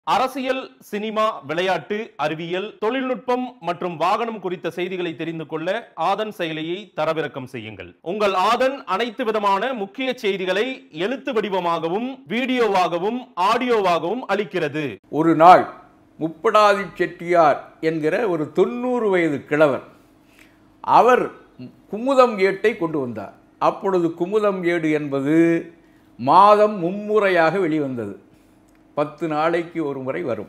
அரசியல் சினிமா விளையாட்டு அறிவியல் தொழில்நுட்பம் மற்றும் வாகனம் குறித்த செய்திகளை தெரிந்து கொள்ள ஆதன் செயலியை தரவிறக்கம் செய்யுங்கள் உங்கள் ஆதன் அனைத்து விதமான முக்கிய செய்திகளை எழுத்து வடிவமாகவும் வீடியோவாகவும் ஆடியோவாகவும் அளிக்கிறது ஒரு நாள் முப்படாதி செட்டியார் என்கிற ஒரு தொண்ணூறு வயது கிழவர் அவர் குமுதம் ஏட்டை கொண்டு வந்தார் அப்பொழுது குமுதம் ஏடு என்பது மாதம் மும்முறையாக வெளிவந்தது பத்து நாளைக்கு ஒரு முறை வரும்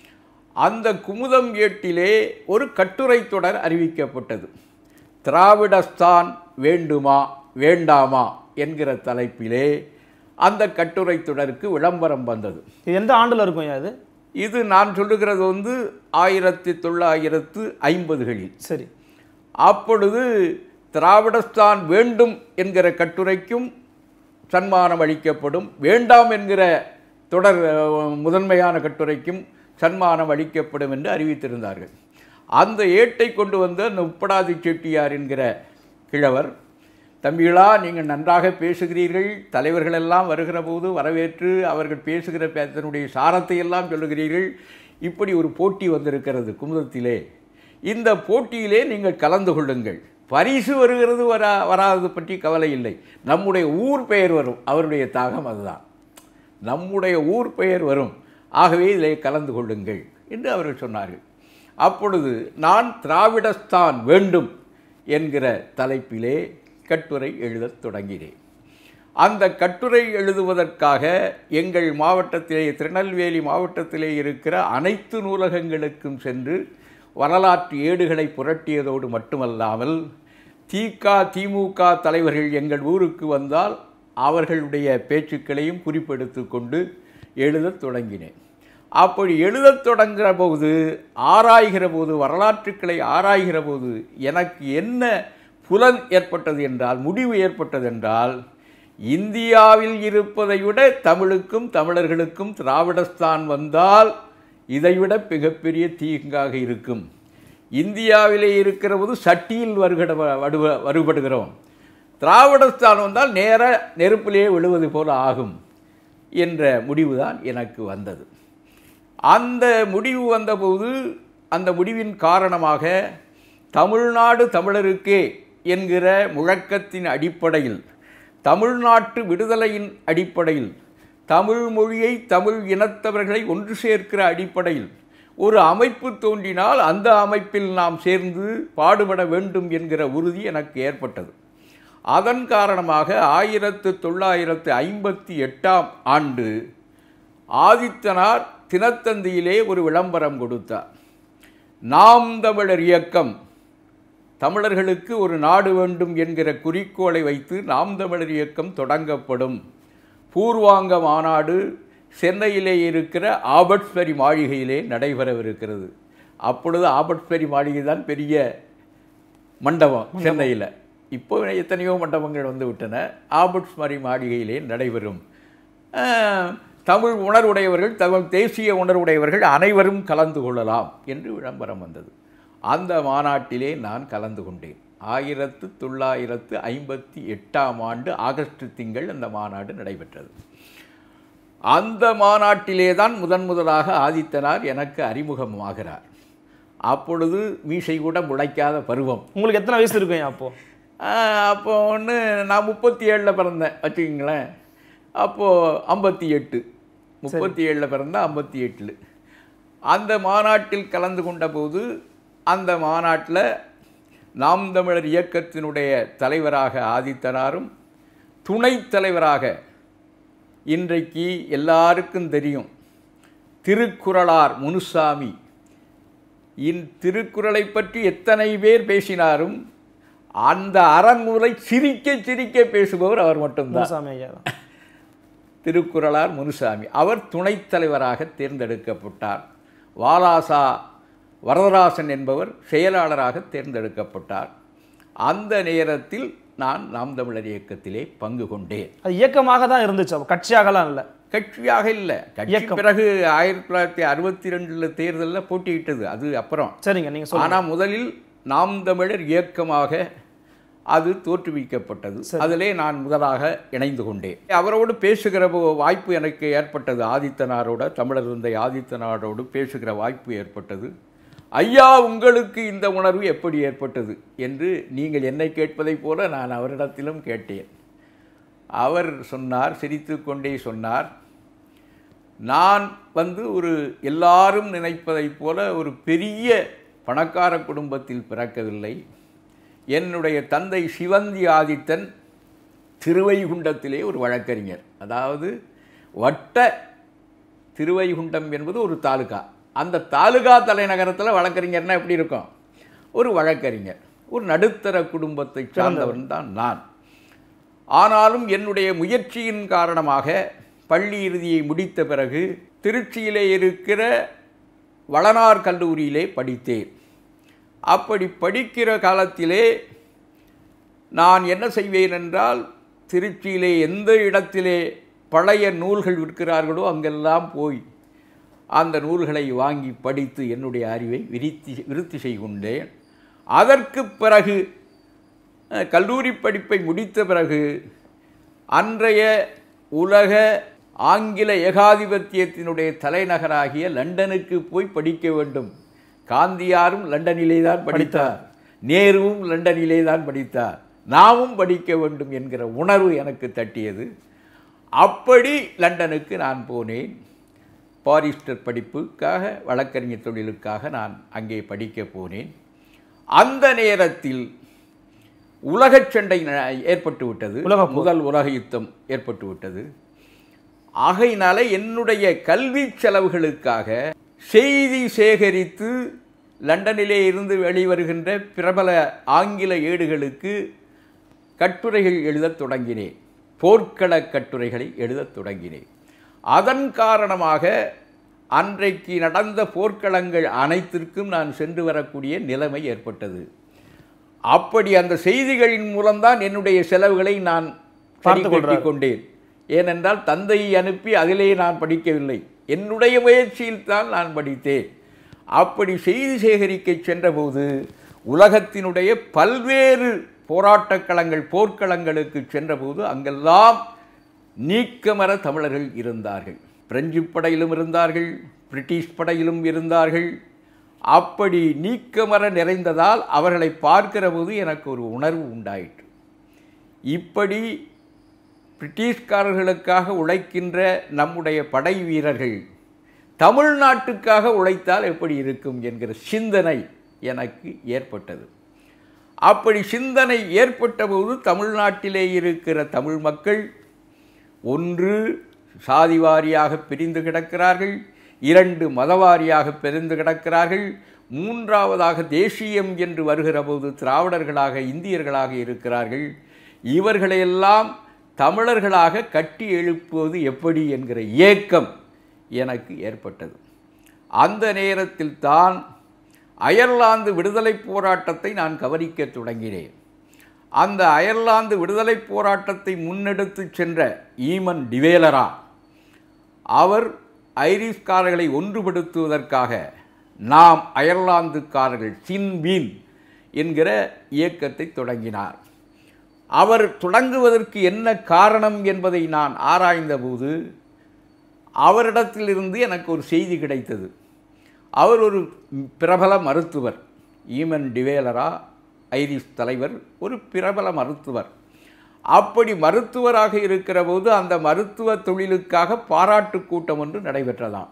அந்த குமுதம் ஏட்டிலே ஒரு கட்டுரை தொடர் அறிவிக்கப்பட்டது திராவிடஸ்தான் வேண்டுமா வேண்டாமா என்கிற தலைப்பிலே அந்த கட்டுரை தொடருக்கு விளம்பரம் வந்தது இது எந்த ஆண்டுல இருக்கும் ஐயா இது இது நான் சொல்லுகிறது வந்து ஆயிரத்தி தொள்ளாயிரத்து ஐம்பதுகளில் சரி அப்பொழுது திராவிடஸ்தான் வேண்டும் என்கிற கட்டுரைக்கும் சன்மானம் அளிக்கப்படும் வேண்டாம் என்கிற தொடர் அஹ், முதன்மையான கட்டுரைக்கும் சன்மானம் அளிக்கப்படும் என்று அறிவித்திருந்தார்கள் அந்த ஏட்டை கொண்டு வந்த அந்த உப்படாதி செட்டியார் என்கிற கிழவர் தம்பிகளா நீங்கள் நன்றாக பேசுகிறீர்கள் தலைவர்கள் எல்லாம் வருகிற போது வரவேற்று அவர்கள் பேசுகிற பேசனுடைய சாரத்தை எல்லாம் சொல்லுகிறீர்கள் இப்படி ஒரு போட்டி வந்திருக்கிறது குமுதத்திலே இந்த போட்டியிலே நீங்கள் கலந்து கொள்ளுங்கள் பரிசு வருகிறது வரா வராதது பற்றி கவலை இல்லை நம்முடைய ஊர் பெயர் வரும் அவருடைய தாகம் அதுதான் நம்முடைய ஊர் பெயர் வரும் ஆகவே இதிலே கலந்து கொள்ளுங்கள் என்று அவர்கள் சொன்னார்கள் அப்பொழுது நான் திராவிடஸ்தான் வேண்டும் என்கிற தலைப்பிலே கட்டுரை எழுதத் தொடங்கினேன் அந்த கட்டுரை எழுதுவதற்காக எங்கள் மாவட்டத்திலே திருநெல்வேலி மாவட்டத்திலே இருக்கிற அனைத்து நூலகங்களுக்கும் சென்று வரலாற்று ஏடுகளை புரட்டியதோடு மட்டுமல்லாமல் திக திமுக தலைவர்கள் எங்கள் ஊருக்கு வந்தால் அவர்களுடைய பேச்சுக்களையும் குறிப்பெடுத்து கொண்டு எழுதத் தொடங்கினேன் அப்படி எழுதத் தொடங்குகிற போது ஆராய்கிற போது வரலாற்றுக்களை ஆராய்கிற போது எனக்கு என்ன புலன் ஏற்பட்டது என்றால் முடிவு ஏற்பட்டது என்றால் இந்தியாவில் இருப்பதை விட தமிழுக்கும் தமிழர்களுக்கும் திராவிடஸ்தான் வந்தால் இதைவிட மிகப்பெரிய தீங்காக இருக்கும் இந்தியாவிலே இருக்கிற போது சட்டியில் வருகிற வடுவ வருபடுகிறோம் திராவிடஸ்தான் வந்தால் நேர நெருப்பிலே விழுவது போல ஆகும் என்ற முடிவுதான் எனக்கு வந்தது அந்த முடிவு வந்தபோது அந்த முடிவின் காரணமாக தமிழ்நாடு தமிழருக்கே என்கிற முழக்கத்தின் அடிப்படையில் தமிழ்நாட்டு விடுதலையின் அடிப்படையில் தமிழ் மொழியை தமிழ் இனத்தவர்களை ஒன்று சேர்க்கிற அடிப்படையில் ஒரு அமைப்பு தோன்றினால் அந்த அமைப்பில் நாம் சேர்ந்து பாடுபட வேண்டும் என்கிற உறுதி எனக்கு ஏற்பட்டது அதன் காரணமாக ஆயிரத்து தொள்ளாயிரத்து ஐம்பத்தி எட்டாம் ஆண்டு ஆதித்தனார் தினத்தந்தியிலே ஒரு விளம்பரம் கொடுத்தார் நாம் தமிழர் இயக்கம் தமிழர்களுக்கு ஒரு நாடு வேண்டும் என்கிற குறிக்கோளை வைத்து நாம் தமிழர் இயக்கம் தொடங்கப்படும் பூர்வாங்க மாநாடு சென்னையிலே இருக்கிற ஆபட்ஸ்பரி மாளிகையிலே நடைபெறவிருக்கிறது அப்பொழுது ஆபட்ஸ்பரி மாளிகை தான் பெரிய மண்டபம் சென்னையில் இப்போ எத்தனையோ மண்டபங்கள் வந்து விட்டன ஆபட்ஸ்மரி மாளிகையிலே நடைபெறும் அஹ், தமிழ் உணர்வுடையவர்கள் தமிழ் தேசிய உணர்வுடையவர்கள் அனைவரும் கலந்து கொள்ளலாம் என்று விளம்பரம் வந்தது அந்த மாநாட்டிலே நான் கலந்து கொண்டேன் ஆயிரத்து தொள்ளாயிரத்து ஐம்பத்தி எட்டாம் ஆண்டு ஆகஸ்ட் திங்கள் அந்த மாநாடு நடைபெற்றது அந்த மாநாட்டிலே தான் முதன் முதலாக ஆதித்தனார் எனக்கு அறிமுகமாகிறார் அப்பொழுது மீசை கூட முளைக்காத பருவம் உங்களுக்கு எத்தனை வயசு இருக்கும் ஐயா அப்போ ஆஹ் அப்போ ஒன்று நான் முப்பத்தி ஏழில் பிறந்தேன் வச்சுக்கிங்களேன் அப்போது ஐம்பத்தி எட்டு முப்பத்தி ஏழில் பிறந்தேன் ஐம்பத்தி எட்டில் அந்த மாநாட்டில் கலந்து கொண்ட போது அந்த மாநாட்டில் நாம் தமிழர் இயக்கத்தினுடைய தலைவராக ஆதித்தனாரும் துணைத் தலைவராக இன்றைக்கு எல்லாருக்கும் தெரியும் திருக்குறளார் முனுசாமி இன் திருக்குறளை பற்றி எத்தனை பேர் பேசினாரும் அந்த அரங்குரை சிரிக்க சிரிக்க பேசுபவர் அவர் மட்டும்தான் முனுசாமி ஐயா தான் திருக்குறளார் முனுசாமி அவர் துணைத் தலைவராக தேர்ந்தெடுக்கப்பட்டார் வாலாசா வரதராசன் என்பவர் செயலாளராக தேர்ந்தெடுக்கப்பட்டார் அந்த நேரத்தில் நான் நாம் தமிழர் இயக்கத்திலே பங்கு கொண்டேன் அது இயக்கமாக தான் இருந்துச்சு அப்போ கட்சியாகலாம் இல்லை கட்சியாக இல்லை கட்சி இயக்கம். பிறகு ஆயிரத்தி தொள்ளாயிரத்தி அறுபத்தி ரெண்டில் தேர்தலில் போட்டியிட்டது அது அப்புறம் சரிங்க நீங்கள் சொல்லுங்க ஆனால் முதலில் நாம் தமிழர் இயக்கமாக அது தோற்றுவிக்கப்பட்டது அதிலே நான் முதலாக இணைந்து கொண்டேன் அவரோடு பேசுகிற போ- வாய்ப்பு எனக்கு ஏற்பட்டது ஆதித்தனாரோட தமிழர் இருந்த ஆதித்தனாரோடு பேசுகிற வாய்ப்பு ஏற்பட்டது ஐயா உங்களுக்கு இந்த உணர்வு எப்படி ஏற்பட்டது என்று நீங்கள் என்னை கேட்பதைப் போல நான் அவரிடத்திலும் கேட்டேன் அவர் சொன்னார் சிரித்துக்கொண்டே சொன்னார் நான் வந்து ஒரு எல்லாரும் நினைப்பதைப் போல ஒரு பெரிய பணக்கார குடும்பத்தில் பிறக்கவில்லை என்னுடைய தந்தை சிவந்தி ஆதித்தன் திருவைகுண்டத்திலே ஒரு வழக்கறிஞர் அதாவது வட்ட திருவைகுண்டம் என்பது ஒரு தாலுகா அந்த தாலுகா தலைநகரத்தில் வழக்கறிஞர்னா எப்படி இருக்கும் ஒரு வழக்கறிஞர் ஒரு நடுத்தர குடும்பத்தை சார்ந்தவன் தான் நான் ஆனாலும் என்னுடைய முயற்சியின் காரணமாக பள்ளி இறுதியை முடித்த பிறகு திருச்சியிலே இருக்கிற வளனார் கல்லூரியிலே படித்தேன் அப்படி படிக்கிற காலத்திலே நான் என்ன செய்வேன் என்றால் திருச்சியிலே எந்த இடத்திலே பழைய நூல்கள் விற்கிறார்களோ அங்கெல்லாம் போய் அந்த நூல்களை வாங்கி படித்து என்னுடைய அறிவை விருத்தி விருத்தி செய்து கொண்டேன் அதற்கு பிறகு அஹ், கல்லூரி படிப்பை முடித்த பிறகு அன்றைய உலக ஆங்கில ஏகாதிபத்தியத்தினுடைய தலைநகராகிய லண்டனுக்கு போய் படிக்க வேண்டும் காந்தியாரும் லண்டனிலே தான் படித்தார் நேருவும் லண்டனிலே தான் படித்தார் நாமும் படிக்க வேண்டும் என்கிற உணர்வு எனக்கு தட்டியது அப்படி லண்டனுக்கு நான் போனேன் பாரிஸ்டர் படிப்புக்காக வழக்கறிஞர் தொழிலுக்காக நான் அங்கே படிக்க போனேன் அந்த நேரத்தில் உலகச் சண்டை ந- ஏற்பட்டு விட்டது உலகப் போர். முதல் உலக யுத்தம் ஏற்பட்டு விட்டது ஆகையினால என்னுடைய கல்வி செலவுகளுக்காக செய்தி சேகரித்து லண்டனிலே இருந்து வெளிவருகின்ற பிரபல ஆங்கில ஏடுகளுக்கு கட்டுரைகள் எழுதத் தொடங்கினேன் போர்க்கள கட்டுரைகளை எழுதத் தொடங்கினேன் அதன் காரணமாக அன்றைக்கு நடந்த போர்க்களங்கள் அனைத்திற்கும் நான் சென்று வரக்கூடிய நிலைமை ஏற்பட்டது அப்படி அந்த செய்திகளின் மூலம்தான் என்னுடைய செலவுகளை நான் சரி பார்த்துக் கொள்றார். கட்டிக் கொண்டேன் ஏனென்றால் தந்தையை அனுப்பி அதிலே நான் படிக்கவில்லை என்னுடைய முயற்சியில் தான் நான் படித்தேன் அப்படி செய்தி சேகரிக்க சென்றபோது உலகத்தினுடைய பல்வேறு போராட்டக் களங்கள் போர்க்களங்களுக்கு சென்றபோது அங்கெல்லாம் நீக்கமர தமிழர்கள் இருந்தார்கள் பிரெஞ்சு படையிலும் இருந்தார்கள் பிரிட்டிஷ் படையிலும் இருந்தார்கள் அப்படி நீக்கமர நிறைந்ததால் அவர்களை பார்க்கிற போது எனக்கு ஒரு உணர்வு உண்டாயிற்று இப்படி பிரிட்டிஷ்காரர்களுக்காக உழைக்கின்ற நம்முடைய படை வீரர்கள் தமிழ்நாட்டுக்காக உழைத்தால் எப்படி இருக்கும் என்கிற சிந்தனை எனக்கு ஏற்பட்டது அப்படி சிந்தனை ஏற்பட்டபோது தமிழ்நாட்டிலே இருக்கிற தமிழ் மக்கள் ஒன்று சாதி வாரியாக பிரிந்து கிடக்கிறார்கள் இரண்டு மதவாரியாக பிரிந்து கிடக்கிறார்கள் மூன்றாவதாக தேசியம் என்று வருகிற போது திராவிடர்களாக இந்தியர்களாக இருக்கிறார்கள் இவர்களையெல்லாம் தமிழர்களாக கட்டி எழுப்புவது எப்படி என்கிற ஏக்கம் எனக்கு ஏற்பட்டது அந்த நேரத்தில் தான் அயர்லாந்து விடுதலைப் போராட்டத்தை நான் கவனிக்கத் தொடங்கினேன் அந்த அயர்லாந்து விடுதலைப் போராட்டத்தை முன்னெடுத்துச் சென்ற ஈமன் டிவேலரா அவர் ஐரிஷ்காரர்களை ஒன்றுபடுத்துவதற்காக நாம் அயர்லாந்துக்காரர்கள் சின்பீன் என்கிற இயக்கத்தை தொடங்கினார் அவர் தொடங்குவதற்கு என்ன காரணம் என்பதை நான் ஆராய்ந்தபோது அவரிடத்திலிருந்து எனக்கு ஒரு செய்தி கிடைத்தது அவர் ஒரு பிரபல மருத்துவர் ஈமன் டிவேலரா ஐரிஷ் தலைவர் ஒரு பிரபல மருத்துவர் அப்படி மருத்துவராக இருக்கிற போது அந்த மருத்துவ தொழிலுக்காக பாராட்டு கூட்டம் ஒன்று நடைபெற்றதாம்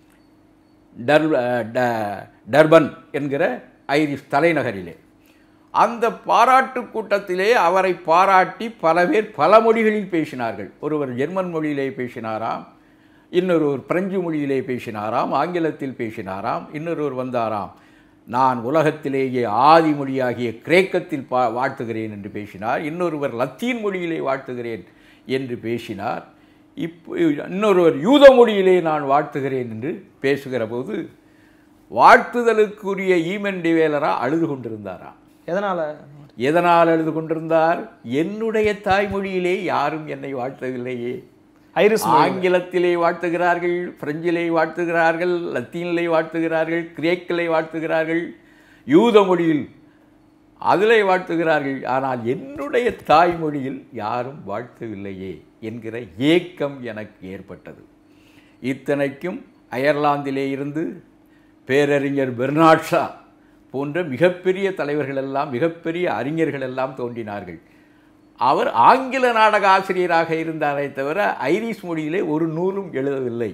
டர் ட- டர்பன் என்கிற ஐரிஷ் தலைநகரிலே அந்த பாராட்டு கூட்டத்திலே அவரை பாராட்டி பல பேர் பல மொழிகளில் பேசினார்கள் ஒருவர் ஜெர்மன் மொழியிலே பேசினாராம் இன்னொருவர் பிரெஞ்சு மொழியிலே பேசினாராம் ஆங்கிலத்தில் பேசினாராம் இன்னொருவர் வந்தாராம் நான் உலகத்திலேயே ஆதி மொழியாகிய கிரேக்கத்தில் பா வாழ்த்துகிறேன் என்று பேசினார் இன்னொருவர் லத்தீன் மொழியிலே வாழ்த்துகிறேன் என்று பேசினார் இப்போ இன்னொருவர் யூத மொழியிலே நான் வாழ்த்துகிறேன் என்று பேசுகிற போது வாழ்த்துதலுக்குரிய ஈமன் டிவேலரா அழுது கொண்டிருந்தாராம் எதனால எதனால் அழுது கொண்டிருந்தார் என்னுடைய தாய்மொழியிலே யாரும் என்னை வாழ்த்தவில்லையே ஐரிஸ் மொழி. ஆங்கிலத்திலே வாழ்த்துகிறார்கள் பிரெஞ்சிலே வாழ்த்துகிறார்கள் லத்தீனிலே வாழ்த்துகிறார்கள் கிரேக்கிலே வாழ்த்துகிறார்கள் யூத மொழியில் அதிலே வாழ்த்துகிறார்கள் ஆனால் என்னுடைய தாய்மொழியில் யாரும் வாழ்த்தவில்லையே என்கிற ஏக்கம் எனக்கு ஏற்பட்டது இத்தனைக்கும் அயர்லாந்திலே இருந்து பேரறிஞர் பெர்னாட் ஷா போன்ற மிகப்பெரிய தலைவர்கள் எல்லாம் மிகப்பெரிய அறிஞர்கள் எல்லாம் தோன்றினார்கள் அவர் ஆங்கில நாடக ஆசிரியராக இருந்தாரே தவிர ஐரிஷ் மொழியிலே ஒரு நூலும் எழுதவில்லை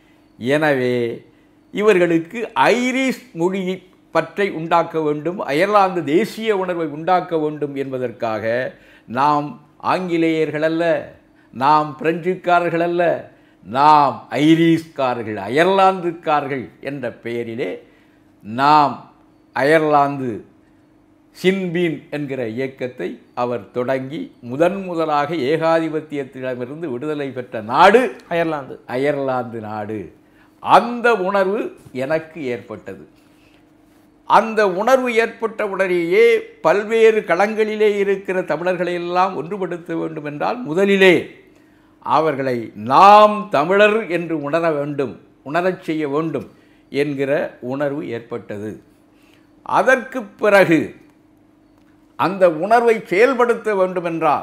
எனவே இவர்களுக்கு ஐரிஷ் மொழி பற்றை உண்டாக்க வேண்டும் அயர்லாந்து தேசிய உணர்வை உண்டாக்க வேண்டும் என்பதற்காக நாம் ஆங்கிலேயர்கள் அல்ல நாம் பிரெஞ்சுக்காரர்கள் அல்ல நாம் ஐரிஷ்காரர்கள் அயர்லாந்துக்காரர்கள் என்ற பெயரிலே நாம் அயர்லாந்து சின்பீன் என்கிற இயக்கத்தை அவர் தொடங்கி முதன் முதலாக ஏகாதிபத்தியத்திடமிருந்து விடுதலை பெற்ற நாடு அயர்லாந்து அயர்லாந்து நாடு அந்த உணர்வு எனக்கு ஏற்பட்டது அந்த உணர்வு ஏற்பட்ட உடனேயே பல்வேறு களங்களிலே இருக்கிற தமிழர்களை எல்லாம் ஒன்றுபடுத்த வேண்டும் என்றால் முதலிலே அவர்களை நாம் தமிழர் என்று உணர வேண்டும் உணரச் செய்ய வேண்டும் என்கிற உணர்வு ஏற்பட்டது அதற்கு பிறகு அந்த உணர்வை செயல்படுத்த வேண்டுமென்றால்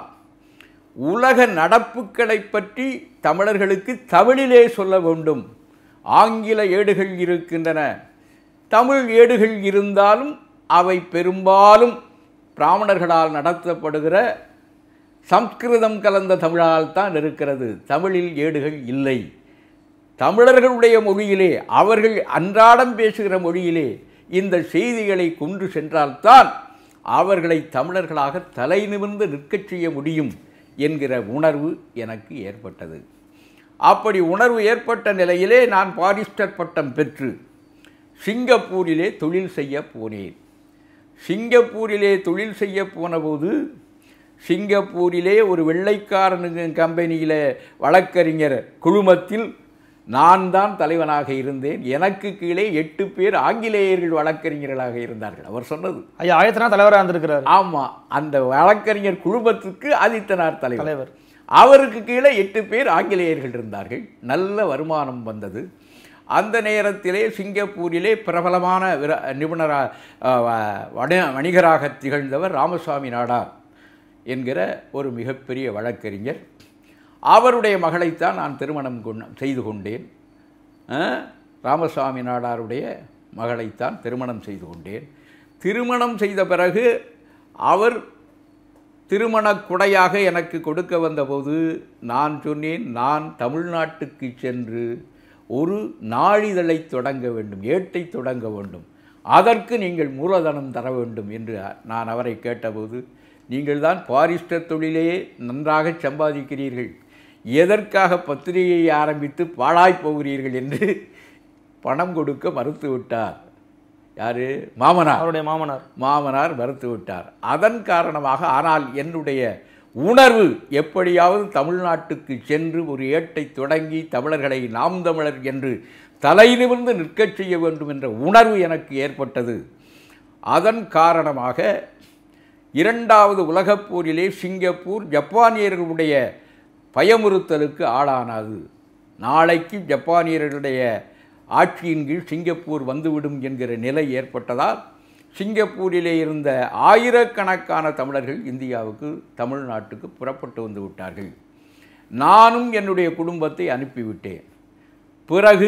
உலக நடப்புகளை பற்றி தமிழர்களுக்கு தமிழிலே சொல்ல வேண்டும் ஆங்கில ஏடுகள் இருக்கின்றன தமிழ் ஏடுகள் இருந்தாலும் அவை பெரும்பாலும் பிராமணர்களால் நடத்தப்படுகிற சம்ஸ்கிருதம் கலந்த தமிழால் தான் இருக்கிறது தமிழில் ஏடுகள் இல்லை தமிழர்களுடைய மொழியிலே அவர்கள் அன்றாடம் பேசுகிற மொழியிலே இந்த செய்திகளை கொண்டு சென்றால்தான் அவர்களை தமிழர்களாக தலை நிமிர்ந்து நிற்கச் செய்ய முடியும் என்கிற உணர்வு எனக்கு ஏற்பட்டது அப்படி உணர்வு ஏற்பட்ட நிலையிலே நான் பாரிஸ்டர் பட்டம் பெற்று சிங்கப்பூரிலே தொழில் செய்ய போனேன் சிங்கப்பூரிலே தொழில் செய்ய போனபோது சிங்கப்பூரிலே ஒரு வெள்ளைக்காரனுக்கு கம்பெனியில் வழக்கறிஞர் குழுமத்தில் நான் தான் தலைவனாக இருந்தேன் எனக்கு கீழே எட்டு பேர் ஆங்கிலேயர்கள் வழக்கறிஞர்களாக இருந்தார்கள் அவர் சொன்னது ஐயா ஆயத்தனா தலைவராக இருந்திருக்கிறாரு ஆமாம் அந்த வழக்கறிஞர் குழுமத்துக்கு ஆதித்தனார் தலைவர் தலைவர் அவருக்கு கீழே எட்டு பேர் ஆங்கிலேயர்கள் இருந்தார்கள் நல்ல வருமானம் வந்தது அந்த நேரத்திலே சிங்கப்பூரிலே பிரபலமான விர நிபுணரா வணி வணிகராக திகழ்ந்தவர் ராமசாமி நாடார் என்கிற ஒரு மிகப்பெரிய வழக்கறிஞர் அவருடைய மகளைத்தான் நான் திருமணம் கொண் செய்து கொண்டேன் ஆ, ராமசாமி நாடாருடைய மகளைத்தான் திருமணம் செய்து கொண்டேன் திருமணம் செய்த பிறகு அவர் திருமணக் குடையாக எனக்கு கொடுக்க வந்தபோது நான் சொன்னேன் நான் தமிழ்நாட்டுக்கு சென்று ஒரு நாளிதழை தொடங்க வேண்டும் ஏட்டை தொடங்க வேண்டும் அதற்கு நீங்கள் மூலதனம் தர வேண்டும் என்று நான் அவரை கேட்டபோது நீங்கள் தான் பாரிஸ்டர் தொழிலே நன்றாக சம்பாதிக்கிறீர்கள் எதற்காக பத்திரிகையை ஆரம்பித்து பாழாய்ப் போகிறீர்கள் என்று பணம் கொடுக்க மறுத்துவிட்டார் யாரு மாமனார் அவருடைய மாமனார் மாமனார் மறுத்து விட்டார் அதன் காரணமாக ஆனால் என்னுடைய உணர்வு எப்படியாவது தமிழ்நாட்டுக்கு சென்று ஒரு ஏட்டை தொடங்கி தமிழர்களை நாம் தமிழர் என்று தலை நிமிர்ந்து நிற்கச் செய்ய வேண்டும் என்ற உணர்வு எனக்கு ஏற்பட்டது அதன் காரணமாக இரண்டாவது உலகப் போரிலே சிங்கப்பூர் ஜப்பானியர்களுடைய பயமுறுத்தலுக்கு ஆளானது நாளைக்கு ஜப்பானியர்களுடைய ஆட்சியின் கீழ் சிங்கப்பூர் வந்துவிடும் என்கிற நிலை ஏற்பட்டதால் சிங்கப்பூரிலே இருந்த ஆயிரக்கணக்கான தமிழர்கள் இந்தியாவுக்கு தமிழ்நாட்டுக்கு புறப்பட்டு வந்து விட்டார்கள் நானும் என்னுடைய குடும்பத்தை அனுப்பிவிட்டேன் பிறகு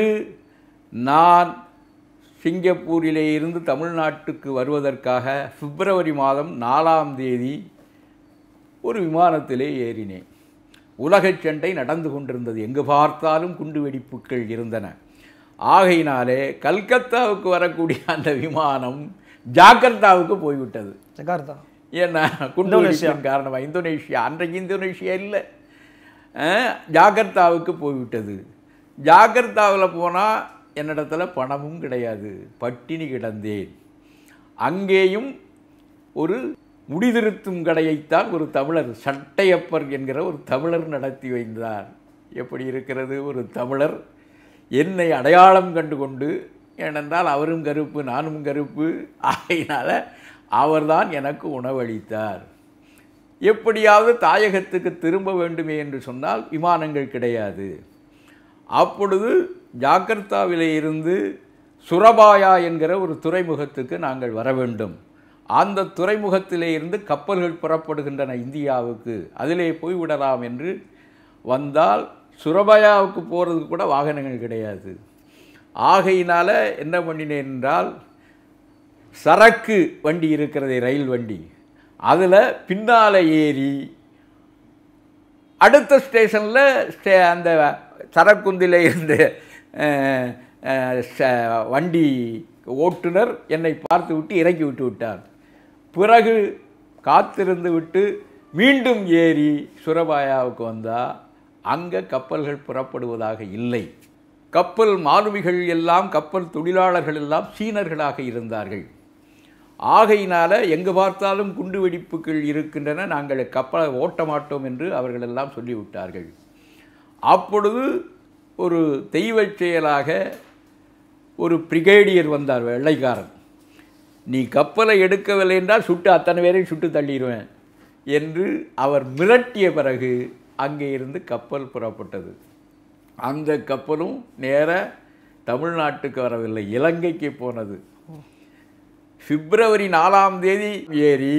நான் சிங்கப்பூரிலே இருந்து தமிழ்நாட்டுக்கு வருவதற்காக பிப்ரவரி மாதம் நாலாம் தேதி ஒரு விமானத்திலே ஏறினேன் உலகச் சண்டை நடந்து கொண்டிருந்தது எங்கு பார்த்தாலும் குண்டு வெடிப்புகள் இருந்தன ஆகையினாலே கல்கத்தாவுக்கு வரக்கூடிய அந்த விமானம் ஜாகர்த்தாவுக்கு போய்விட்டது ஜகார்த்தா ஏன்னா குண்டு வெடிப்பின் காரணமாக இந்தோனேஷியா அன்றைக்கு இந்தோனேஷியா இல்லை அஹ், ஜாகர்த்தாவுக்கு போய்விட்டது ஜாகர்த்தாவில் போனால் என்னிடத்துல பணமும் கிடையாது பட்டினி கிடந்தேன் அங்கேயும் ஒரு முடிதிருத்தும் கடையைத்தான் ஒரு தமிழர் சட்டையப்பர் என்கிற ஒரு தமிழர் நடத்தி வைந்தார் எப்படி இருக்கிறது ஒரு தமிழர் என்னை அடையாளம் கண்டு கொண்டு ஏனென்றால் அவரும் கருப்பு நானும் கருப்பு ஆகையினால அவர்தான் எனக்கு உணவளித்தார் எப்படியாவது தாயகத்துக்கு திரும்ப வேண்டுமே என்று சொன்னால் விமானங்கள் கிடையாது அப்பொழுது ஜாகர்த்தாவிலே இருந்து சுரபாயா என்கிற ஒரு துறைமுகத்துக்கு நாங்கள் வர வேண்டும் அந்த துறைமுகத்திலே இருந்து கப்பல்கள் புறப்படுகின்றன இந்தியாவுக்கு அதிலே போய்விடலாம் என்று வந்தால் சுரபயாவுக்கு போகிறதுக்கு கூட வாகனங்கள் கிடையாது ஆகையினால என்ன பண்ணினேன் என்றால் சரக்கு வண்டி இருக்கிறதே ரயில் வண்டி அதில் பின்னால் ஏறி அடுத்த ஸ்டேஷனில் ஸ்டே அந்த சரக்குந்தில் இருந்த அஹ், அஹ், ச- வண்டி ஓட்டுநர் என்னை பார்த்து விட்டு இறக்கி விட்டு விட்டார் பிறகு காத்திருந்து விட்டு மீண்டும் ஏறி சுரபாயாவுக்கு வந்தால் அங்கே கப்பல்கள் புறப்படுவதாக இல்லை கப்பல் மாலுமிகள் எல்லாம் கப்பல் தொழிலாளர்கள் எல்லாம் சீனர்களாக இருந்தார்கள் ஆகையினால எங்கு பார்த்தாலும் குண்டு வெடிப்புகள் இருக்கின்றன நாங்கள் கப்பலை ஓட்ட மாட்டோம் என்று அவர்கள் எல்லாம் சொல்லிவிட்டார்கள் அப்பொழுது ஒரு தெய்வச் செயலாக ஒரு பிரிகேடியர் வந்தார் வெள்ளைக்காரன் நீ கப்பலை எடுக்கவில்லை என்றால் சுட்டு அத்தனை பேரையும் சுட்டு தள்ளிடுவேன் என்று அவர் மிரட்டிய பிறகு அங்கே இருந்து கப்பல் புறப்பட்டது அந்த கப்பலும் நேர தமிழ்நாட்டுக்கு வரவில்லை இலங்கைக்கு போனது பிப்ரவரி நாலாம் தேதி ஏறி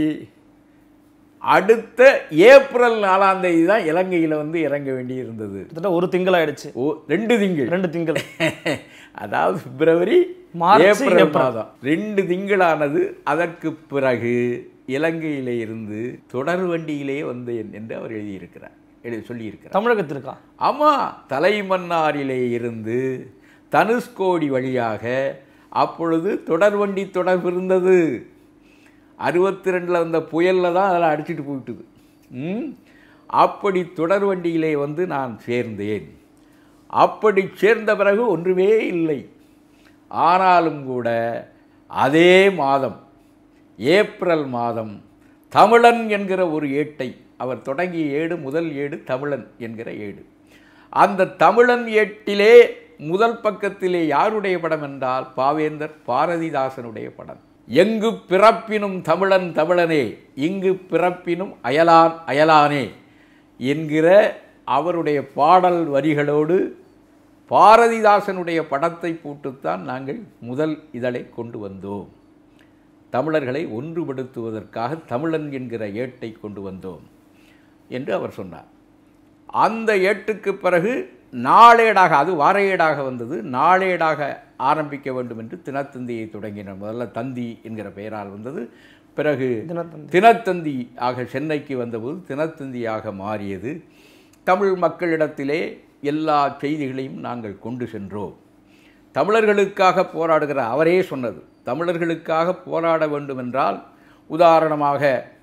அடுத்த ஏப்ரல் நாலாம் தேதி தான் இலங்கையில் வந்து இறங்க வேண்டியிருந்தது கிட்டத்தட்ட ஒரு திங்கள் ஆயிடுச்சு ஓ ரெண்டு திங்கள் ரெண்டு திங்கள் அதாவது பிப்ரவரி மார்ச், ஏப்ரல் ஏப்ரல். மாதம் ரெண்டு திங்களானது அதற்கு பிறகு இலங்கையிலே இருந்து தொடர் வண்டியிலே வந்தேன் என்று அவர் எழுதியிருக்கிறார் எழுதி சொல்லியிருக்கிறார் தமிழகத்திற்கா ஆமா தலைமன்னாரிலே இருந்து தனுஷ்கோடி வழியாக அப்பொழுது தொடர்வண்டி தொடர்பு இருந்தது அறுபத்தி ரெண்டில் வந்த புயலில் தான் அதெல்லாம் அடிச்சிட்டு போயிட்டுது ம்? அப்படி தொடர்வண்டியிலே வந்து நான் சேர்ந்தேன் அப்படி சேர்ந்த பிறகு ஒன்றுமே இல்லை ஆனாலும் கூட அதே மாதம் ஏப்ரல் மாதம் தமிழன் என்கிற ஒரு ஏட்டை அவர் தொடங்கிய ஏடு முதல் ஏடு தமிழன் என்கிற ஏடு அந்த தமிழன் ஏட்டிலே முதல் பக்கத்திலே யாருடைய படம் என்றால் பாவேந்தர் பாரதிதாசனுடைய படம் எங்கு பிறப்பினும் தமிழன் தமிழனே இங்கு பிறப்பினும் அயலான் அயலானே என்கிற அவருடைய பாடல் வரிகளோடு பாரதிதாசனுடைய படத்தை போட்டுத்தான் நாங்கள் முதல் இதழை கொண்டு வந்தோம் தமிழர்களை ஒன்றுபடுத்துவதற்காக தமிழன் என்கிற ஏட்டை கொண்டு வந்தோம் என்று அவர் சொன்னார் அந்த ஏட்டுக்கு பிறகு நாளேடாக அது வார ஏடாக வந்தது நாளேடாக ஆரம்பிக்க வேண்டும் என்று தினத்தந்தியை தொடங்கினார் முதல்ல தந்தி என்கிற பெயரால் வந்தது பிறகு தினத்தந்தி. தினத்தந்தி ஆக சென்னைக்கு வந்தபோது தினத்தந்தியாக மாறியது தமிழ் மக்களிடத்திலே எல்லா செய்திகளையும் நாங்கள் கொண்டு சென்றோம் தமிழர்களுக்காக போராடுகிற அவரே சொன்னது தமிழர்களுக்காக போராட வேண்டுமென்றால் உதாரணமாக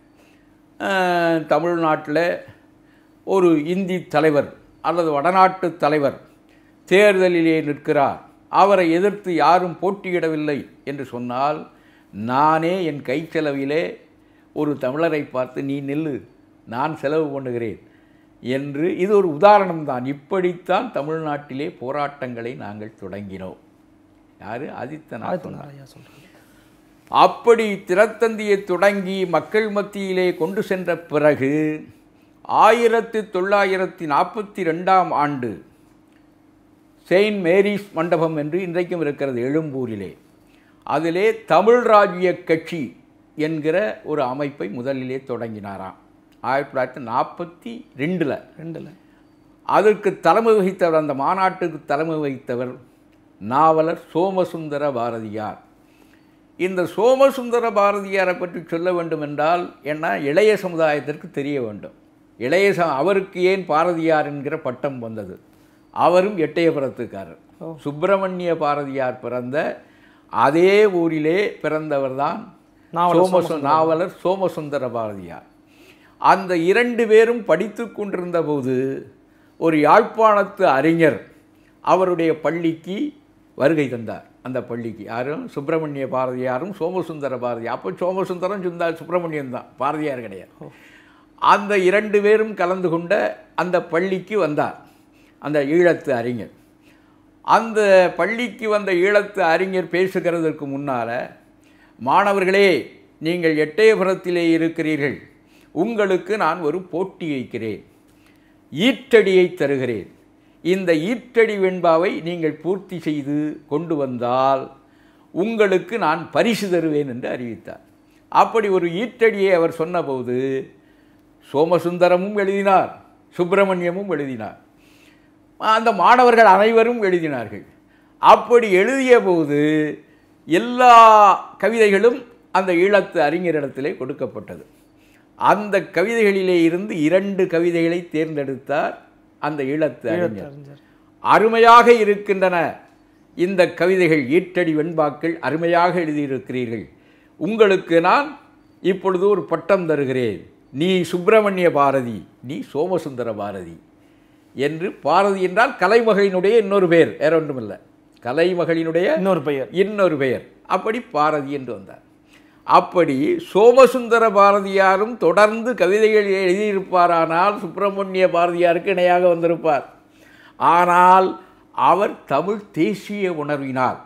அஹ், தமிழ்நாட்டில் ஒரு இந்தி தலைவர் அல்லது வடநாட்டு தலைவர் தேர்தலிலே நிற்கிறார் அவரை எதிர்த்து யாரும் போட்டியிடவில்லை என்று சொன்னால் நானே என் கைச்செலவிலே ஒரு தமிழரை பார்த்து நீ நில்லு நான் செலவு பண்ணுகிறேன் என்று இது ஒரு உதாரணம்தான் இப்படித்தான் தமிழ்நாட்டிலே போராட்டங்களை நாங்கள் தொடங்கினோம் யாரு ஆதித்தநாத் சொன்னார் ஐயா சொல்றாங்க அப்படி திறத்தந்தியை தொடங்கி மக்கள் மத்தியிலே கொண்டு சென்ற பிறகு ஆயிரத்தி தொள்ளாயிரத்தி நாற்பத்தி ரெண்டாம் ஆண்டு செயின்ட் மேரிஸ் மண்டபம் என்று இன்றைக்கும் இருக்கிறது எழும்பூரிலே அதிலே தமிழ் ராஜ்ய கட்சி என்கிற ஒரு அமைப்பை முதலிலே தொடங்கினாராம் ஆயிரத்தி தொள்ளாயிரத்தி நாற்பத்தி ரெண்டில் ரெண்டுல அதற்கு தலைமை வகித்தவர் அந்த மாநாட்டுக்கு தலைமை வகித்தவர் நாவலர் சோமசுந்தர பாரதியார் இந்த சோமசுந்தர பாரதியாரை பற்றி சொல்ல வேண்டும் என்றால் என்ன இளைய சமுதாயத்திற்கு தெரிய வேண்டும் இளைய ச அவருக்கு ஏன் பாரதியார் என்கிற பட்டம் வந்தது அவரும் எட்டயபுரத்துக்காரர் சுப்பிரமணிய பாரதியார் பிறந்த அதே ஊரிலே பிறந்தவர்தான் நாவலர் சோமசு நாவலர் சோமசுந்தர பாரதியார் அந்த இரண்டு பேரும் படித்து கொண்டிருந்த போது ஒரு யாழ்ப்பாணத்து அறிஞர் அவருடைய பள்ளிக்கு வருகை தந்தார் அந்த பள்ளிக்கு யாரும் சுப்பிரமணிய பாரதியாரும் சோமசுந்தர பாரதியார் அப்போ சோமசுந்தரம் சுந்தா சுப்பிரமணியம் தான் பாரதியார் கிடையாது அந்த இரண்டு பேரும் கலந்து கொண்ட அந்த பள்ளிக்கு வந்தார் அந்த ஈழத்து அறிஞர் அந்த பள்ளிக்கு வந்த ஈழத்து அறிஞர் பேசுகிறதற்கு முன்னால் மாணவர்களே நீங்கள் எட்டயபுரத்திலே இருக்கிறீர்கள் உங்களுக்கு நான் ஒரு போட்டி வைக்கிறேன் ஈற்றடியை தருகிறேன் இந்த ஈற்றடி வெண்பாவை நீங்கள் பூர்த்தி செய்து கொண்டு வந்தால் உங்களுக்கு நான் பரிசு தருவேன் என்று அறிவித்தார் அப்படி ஒரு ஈற்றடியை அவர் சொன்னபோது சோமசுந்தரமும் எழுதினார் சுப்பிரமணியமும் எழுதினார் அந்த மாணவர்கள் அனைவரும் எழுதினார்கள் அப்படி எழுதிய போது எல்லா கவிதைகளும் அந்த ஈழத்து அறிஞரிடத்திலே கொடுக்கப்பட்டது அந்த கவிதைகளிலே இருந்து இரண்டு கவிதைகளை தேர்ந்தெடுத்தார் அந்த ஈழத்து அறிஞர் அறிஞர். அருமையாக இருக்கின்றன இந்த கவிதைகள் ஈட்டடி வெண்பாக்கள் அருமையாக எழுதியிருக்கிறீர்கள் உங்களுக்கு நான் இப்பொழுது ஒரு பட்டம் தருகிறேன் நீ சுப்பிரமணிய பாரதி நீ சோமசுந்தர பாரதி என்று பாரதி என்றால் கலைமகளினுடைய இன்னொரு பெயர் வேற ஒன்றுமில்லை கலைமகளினுடைய இன்னொரு பெயர் இன்னொரு பெயர் அப்படி பாரதி என்று வந்தார் அப்படி சோமசுந்தர பாரதியாரும் தொடர்ந்து கவிதைகள் எழுதியிருப்பாரானால் சுப்பிரமணிய பாரதியாருக்கு இணையாக வந்திருப்பார் ஆனால் அவர் தமிழ் தேசிய உணர்வினால்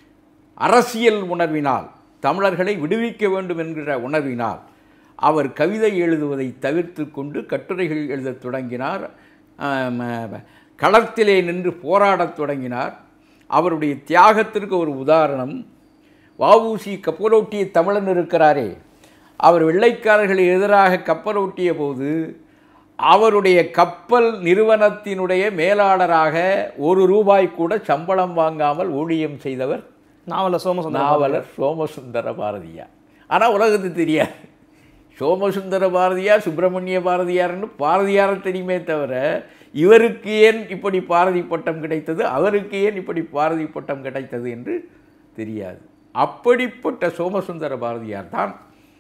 அரசியல் உணர்வினால் தமிழர்களை விடுவிக்க வேண்டும் என்கிற உணர்வினால் அவர் கவிதை எழுதுவதை தவிர்த்து கொண்டு கட்டுரைகள் எழுதத் தொடங்கினார் ஆம், களத்திலே நின்று போராடத் தொடங்கினார் அவருடைய தியாகத்திற்கு ஒரு உதாரணம் வஉசி கப்பலோட்டிய தமிழன் இருக்கிறாரே அவர் வெள்ளைக்காரர்கள் எதிராக கப்பலோட்டிய போது அவருடைய கப்பல் நிறுவனத்தினுடைய மேலாளராக ஒரு ரூபாய் கூட சம்பளம் வாங்காமல் ஊழியம் செய்தவர் நாவல சோமசுந்தரம் நாவலர் சோமசுந்தர பாரதியார் ஆனால் உலகத்துக்கு தெரியாது சோமசுந்தர பாரதியார் சுப்பிரமணிய பாரதியார்னு பாரதியாரை தெரியுமே தவிர இவருக்கு ஏன் இப்படி பாரதி பட்டம் கிடைத்தது அவருக்கு ஏன் இப்படி பாரதி பட்டம் கிடைத்தது என்று தெரியாது அப்படிப்பட்ட சோமசுந்தர பாரதியார் தான்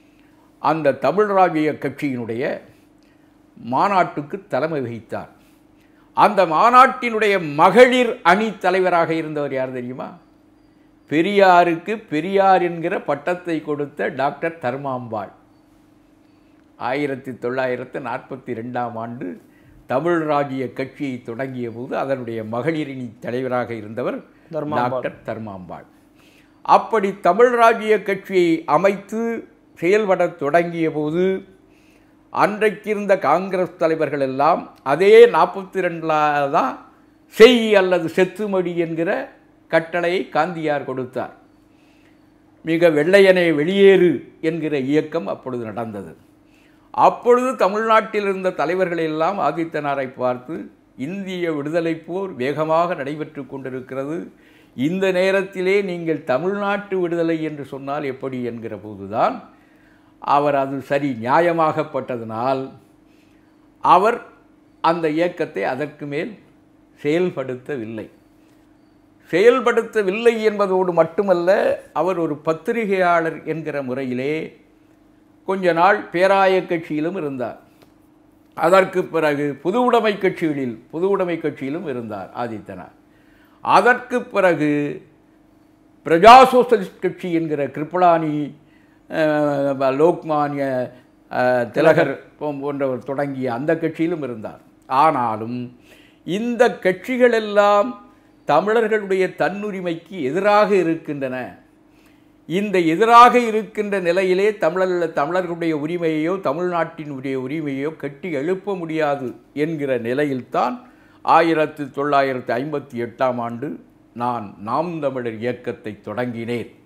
அந்த தமிழ் ராஜ்ய கட்சியினுடைய மாநாட்டுக்கு தலைமை வகித்தார் அந்த மாநாட்டினுடைய மகளிர் அணி தலைவராக இருந்தவர் யார் தெரியுமா பெரியாருக்கு பெரியார் என்கிற பட்டத்தை கொடுத்த டாக்டர் தர்மாம்பாள் ஆயிரத்தி தொள்ளாயிரத்து நாற்பத்தி ரெண்டாம் ஆண்டு தமிழ் ராஜ்ய கட்சியை தொடங்கிய போது அதனுடைய மகளிரணி தலைவராக இருந்தவர் தர்மாம்பாள். டாக்டர் தர்மாம்பாள் அப்படி தமிழ் ராஜ்ய கட்சியை அமைத்து செயல்படத் தொடங்கிய போது அன்றைக்கிருந்த காங்கிரஸ் தலைவர்கள் எல்லாம் அதே நாற்பத்தி ரெண்டில் தான் செய் அல்லது செத்துமடி என்கிற கட்டளையை காந்தியார் கொடுத்தார் மிக வெள்ளையனே வெளியேறு என்கிற இயக்கம் அப்பொழுது நடந்தது அப்பொழுது தமிழ்நாட்டில் இருந்த தலைவர்கள் எல்லாம் ஆதித்தனாரை பார்த்து இந்திய விடுதலை போர் வேகமாக நடைபெற்று கொண்டிருக்கிறது இந்த நேரத்திலே நீங்கள் தமிழ்நாட்டு விடுதலை என்று சொன்னால் எப்படி என்கிற போதுதான் அவர் அது சரி நியாயமாகப்பட்டதனால் அவர் அந்த இயக்கத்தை அதற்கு மேல் செயல்படுத்தவில்லை செயல்படுத்தவில்லை என்பதோடு மட்டுமல்ல அவர் ஒரு பத்திரிகையாளர் என்கிற முறையிலே கொஞ்ச நாள் பேராய கட்சியிலும் இருந்தார் அதற்கு பிறகு பொது உடைமை கட்சிகளில் பொது உடைமை கட்சியிலும் இருந்தார் ஆதித்தனார் அதற்கு பிறகு பிரஜா சோசலிஸ்ட் கட்சி என்கிற கிருப்பலானி அஹ், லோக்மானிய அஹ், திலகர் போ- போன்றவர் தொடங்கிய அந்த கட்சியிலும் இருந்தார் ஆனாலும் இந்த கட்சிகள் எல்லாம் தமிழர்களுடைய தன்னுரிமைக்கு எதிராக இருக்கின்றன இந்த எதிராக இருக்கின்ற நிலையிலே தமிழர் தமிழர்களுடைய உரிமையையோ தமிழ்நாட்டினுடைய உரிமையையோ கட்டி எழுப்ப முடியாது என்கிற நிலையில்தான் ஆயிரத்து தொள்ளாயிரத்து ஐம்பத்தி எட்டாம் ஆண்டு நான் நாம் தமிழர் இயக்கத்தை தொடங்கினேன்